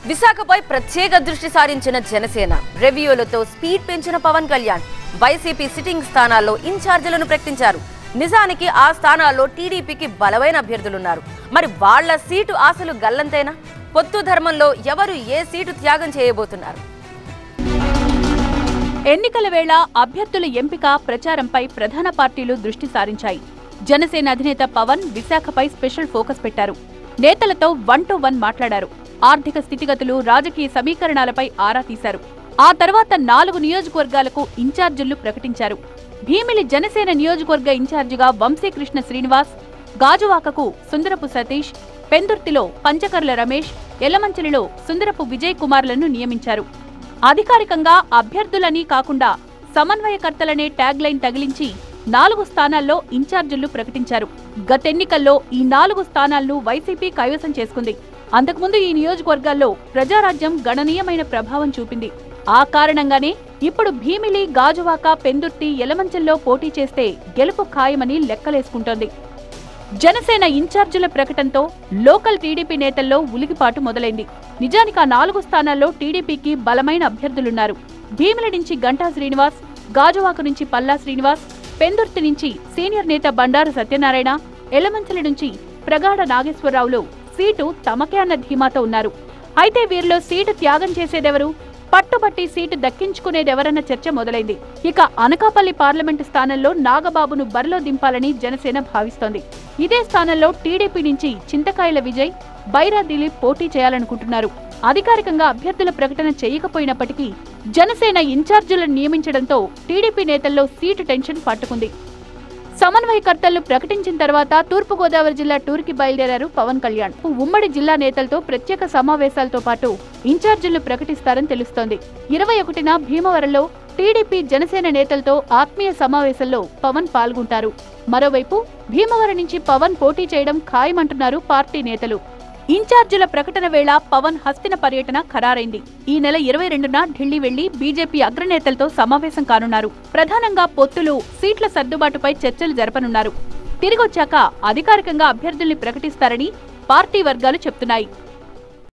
విశాఖపై ప్రత్యేక దృష్టి సారించిన జనసేన రెవ్యూలతో స్పీడ్ పెంచిన పవన్ కళ్యాణ్ వైసీపీ సిట్టింగ్ స్థానాల్లో ఇన్ఛార్జీలను ప్రకటించారు నిజానికి ఆ స్థానాల్లో టీడీపీకి బలమైన అభ్యర్థులున్నారు మరి వాళ్ళ సీటు ఆశలు గల్లంతేనా పొత్తు ధర్మంలో ఎవరు ఏ సీటు త్యాగం చేయబోతున్నారు ఎన్నికల వేళ అభ్యర్థుల ఎంపిక ప్రచారంపై ప్రధాన పార్టీలు దృష్టి సారించాయి జనసేన అధినేత పవన్ విశాఖపై స్పెషల్ ఫోకస్ పెట్టారు నేతలతో వన్ టు వన్ మాట్లాడారు ఆర్థిక స్థితిగతులు రాజకీయ సమీకరణాలపై ఆరా తీశారు ఆ తర్వాత నాలుగు నియోజకవర్గాలకు ఇన్ఛార్జీలు ప్రకటించారు భీమిలి జనసేన నియోజకవర్గ ఇన్ఛార్జిగా వంశీకృష్ణ శ్రీనివాస్ గాజువాకకు సుందరపు సతీష్ పెందుర్తిలో పంచకర్ల రమేష్ ఎల్లమంచిలిలో సుందరపు విజయ్ కుమార్లను నియమించారు అధికారికంగా అభ్యర్థులని కాకుండా సమన్వయకర్తలనే ట్యాగ్ లైన్ తగిలించి నాలుగు స్థానాల్లో ఇన్ఛార్జీలు ప్రకటించారు గతెన్నికల్లో ఈ నాలుగు స్థానాలను వైసీపీ కైవసం చేసుకుంది అంతకుముందు ఈ నియోజకవర్గాల్లో ప్రజారాజ్యం గణనీయమైన ప్రభావం చూపింది ఆ కారణంగానే ఇప్పుడు భీమిలి గాజువాక పెందుర్తి యలమంచల్లో పోటీ చేస్తే గెలుపు ఖాయమని లెక్కలేసుకుంటోంది జనసేన ఇన్ఛార్జీల ప్రకటనతో లోకల్ టీడీపీ నేతల్లో ఉలికిపాటు మొదలైంది నిజానికి ఆ నాలుగు స్థానాల్లో టీడీపీకి బలమైన అభ్యర్థులున్నారు భీమిలి నుంచి గంటా శ్రీనివాస్ గాజువాక నుంచి పల్లా శ్రీనివాస్ పెందుర్తి నుంచి సీనియర్ నేత బండారు సత్యనారాయణ ఎలమంచలి నుంచి ప్రగాఢ నాగేశ్వరరావులు సీటు తమకే అన్న ధీమాతో ఉన్నారు అయితే వీరిలో సీటు త్యాగం చేసేదెవరు పట్టుబట్టి సీటు దక్కించుకునేదెవరన్న చర్చ మొదలైంది ఇక అనకాపల్లి పార్లమెంటు స్థానంలో నాగబాబును బరిలో దింపాలని జనసేన భావిస్తోంది ఇదే స్థానంలో టీడీపీ నుంచి చింతకాయల విజయ్ బైరా దిలీప్ పోటీ చేయాలనుకుంటున్నారు అధికారికంగా అభ్యర్థుల ప్రకటన చేయకపోయినప్పటికీ జనసేన ఇన్ఛార్జీలను నియమించడంతో టీడీపీ నేతల్లో సీటు టెన్షన్ పట్టుకుంది సమన్వయకర్తలను ప్రకటించిన తర్వాత తూర్పుగోదావరి జిల్లా టూర్కి బయలుదేరారు పవన్ కళ్యాణ్ ఉమ్మడి జిల్లా నేతలతో ప్రత్యేక సమావేశాలతో పాటు ఇన్ఛార్జీలను ప్రకటిస్తారని తెలుస్తోంది ఇరవై ఒకటిన భీమవరంలో టీడీపీ జనసేన నేతలతో ఆత్మీయ సమావేశంలో పవన్ పాల్గొంటారు మరోవైపు భీమవరం నుంచి పవన్ పోటీ చేయడం ఖాయమంటున్నారు పార్టీ నేతలు ఇన్ఛార్జీల ప్రకటన వేళ పవన్ హస్తిన పర్యటన ఖరారైంది ఈ నెల ఇరవై రెండున ఢిల్లీ వెళ్లి బీజేపీ అగ్రనేతలతో సమావేశం కానున్నారు ప్రధానంగా పొత్తులు సీట్ల సర్దుబాటుపై చర్చలు జరపనున్నారు తిరిగొచ్చాక అధికారికంగా అభ్యర్థుల్ని ప్రకటిస్తారని పార్టీ వర్గాలు చెప్తున్నాయి